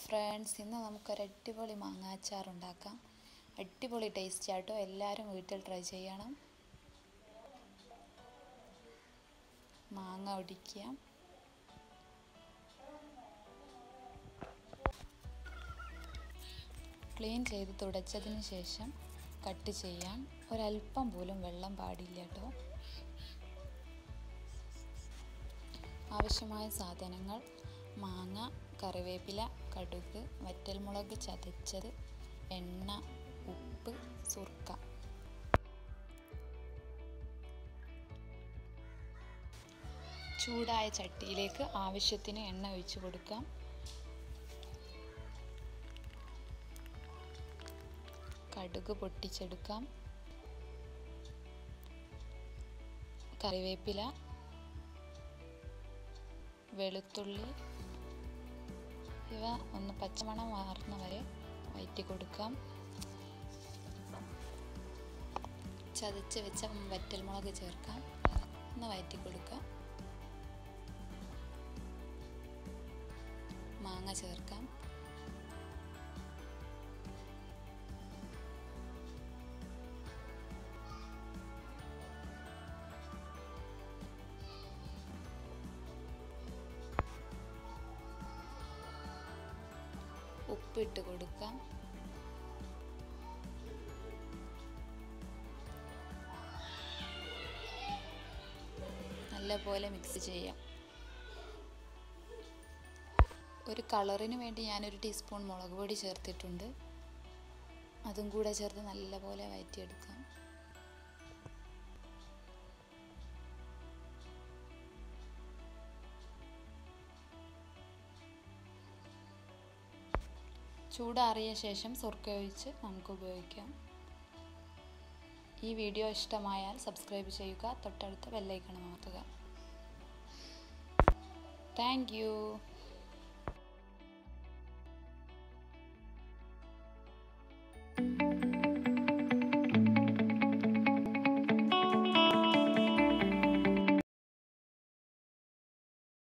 friends ഇന്ന് നമുക്കൊരു അടിപൊളി മാങ്ങാച്ചാർ ഉണ്ടാക്കാം അടിപൊളി ടേസ്റ്റ് ആട്ടോ എല്ലാവരും വീട്ടിൽ ട്രൈ ചെയ്യണം മാങ്ങ ഒടിക്കുക ക്ലീൻ ചെയ്ത് തുടച്ചതിന് ശേഷം കട്ട് ചെയ്യാം ഒരല്പം പോലും വെള്ളം പാടില്ല കേട്ടോ ആവശ്യമായ സാധനങ്ങൾ മാങ്ങ കറിവേപ്പില കടുക് വറ്റൽമുളക് ചതച്ചത് എണ്ണ ഉപ്പ് സുർക്ക ചൂടായ ചട്ടിയിലേക്ക് ആവശ്യത്തിന് എണ്ണ ഒഴിച്ചു കൊടുക്കാം കടുക് പൊട്ടിച്ചെടുക്കാം കറിവേപ്പില വെളുത്തുള്ളി ഇവ ഒന്ന് പച്ചമണം മാറുന്ന വരെ വയറ്റി കൊടുക്കാം ചതച്ച് വെച്ച വറ്റൽമുളക് ചേർക്കാം ഒന്ന് വയറ്റി കൊടുക്കാം മാങ്ങ ചേർക്കാം ഉപ്പിട്ട് കൊടുക്കാം നല്ലപോലെ മിക്സ് ചെയ്യാം ഒരു കളറിന് വേണ്ടി ഞാനൊരു ടീസ്പൂൺ മുളക് പൊടി ചേർത്തിട്ടുണ്ട് അതും കൂടെ ചേർത്ത് നല്ലപോലെ വയറ്റിയെടുക്കാം ചൂടാറിയ ശേഷം സുർക്ക ഒഴിച്ച് നമുക്ക് ഉപയോഗിക്കാം ഈ വീഡിയോ ഇഷ്ടമായാൽ സബ്സ്ക്രൈബ് ചെയ്യുക തൊട്ടടുത്ത ബെല്ലൈക്കൺ അമർത്തുക താങ്ക് യു